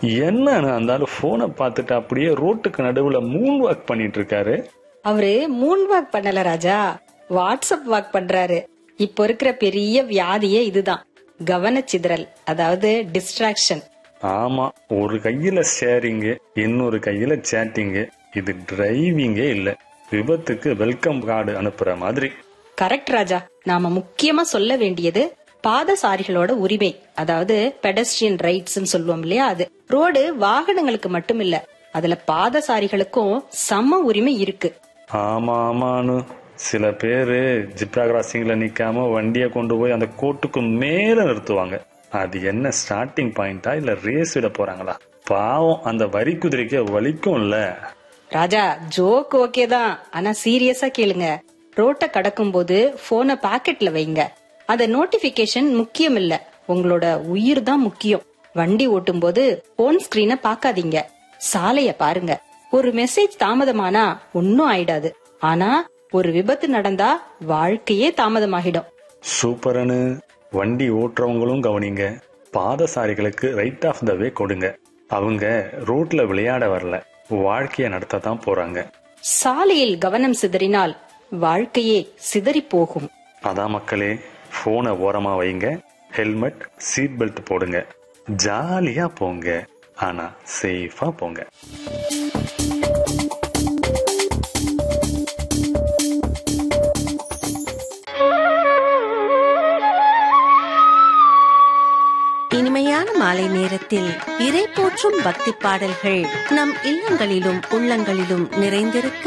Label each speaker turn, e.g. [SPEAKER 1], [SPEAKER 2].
[SPEAKER 1] என்னன்னு அந்த ஆளு போனை பார்த்துட்டு அப்படியே ரோட்டுக்கு நடுவுல மூன் வாக் பண்ணிட்டு இருக்காரு
[SPEAKER 2] அவரு மூன் வாக் பண்ணல ராஜா வாட்ஸ்அப் வாக் பண்றாரு இப்போ இருக்கிற பெரிய வியாதியே இதுதான் கவனச்சிதறல் அதாவது டிஸ்ட்ராக்ஷன்
[SPEAKER 1] ஆமா ஒரு கையில ஷேரிங் இன்னொரு கையில சேட்டிங் இது டிரைவிங்கே இல்ல விபத்துக்கு வெல்கம் கார்டு அனுப்புற மாதிரி
[SPEAKER 2] கரெக்ட் ராஜா நாம முக்கியமா சொல்ல வேண்டியது பாதசாரிகளோட உரிமை அதாவது பெடஸ்ட்ரியன் ரைட்ஸ் சொல்லுவோம் இல்லையா அது ரோடு வாகனங்களுக்கு மட்டும் இல்ல அதுல பாதசாரிகளுக்கும் சம உரிமை இருக்கு
[SPEAKER 1] ஆமா ஆமான்னு சில பேரு ஜிப்ரா கிராசிங்ல நிக்காம வண்டியை கொண்டு போய் அந்த கோட்டுக்கு மேல நிறுத்துவாங்க அது என்ன ஸ்டார்டிங் பாயிண்டா இல்ல ரேஸ் விட போறாங்களா பாவம் அந்த வரி குதிரைக்கு வலிக்கும்ல
[SPEAKER 2] ராஜா ஜோக் ஓகே தான் ஆனா சீரியஸா கேளுங்க ரோட்ட கடக்கும் போது போனை பாக்கெட்ல வைங்க அந்த நோட்டிபிகேஷன் முக்கியம் இல்ல உங்களோட உயிர் தான் முக்கியம் வண்டி ஓட்டும் போது போன் ஸ்கிரீனை பாக்காதீங்க சாலைய பாருங்க ஒரு மெசேஜ் தாமதமானா ஒன்னும் ஆயிடாது ஆனா ஒரு விபத்து நடந்தா வாழ்க்கையே தாமதமாகிடும்
[SPEAKER 1] சூப்பரனு வண்டி ஓட்டுறவங்களும் கவனிங்க பாதசாரிகளுக்கு ரைட் ஆஃப் த வே கொடுங்க அவங்க ரோட்ல விளையாட வரல வாழ்க்கைய நடத்த தான் போறாங்க
[SPEAKER 2] சாலையில் கவனம் சிதறினால் வாழ்க்கையே சிதறி போகும்
[SPEAKER 1] அதான் மக்களே போனை ஓரமா வைங்க ஹெல்மெட் சீட் பெல்ட் போடுங்க ஜாலியா போங்க ஆனா சேஃபா போங்க
[SPEAKER 3] இனிமையான மாலை நேரத்தில் இறை போற்றும் பக்தி பாடல்கள் நம் இல்லங்களிலும் உள்ளங்களிலும் நிறைந்திருக்க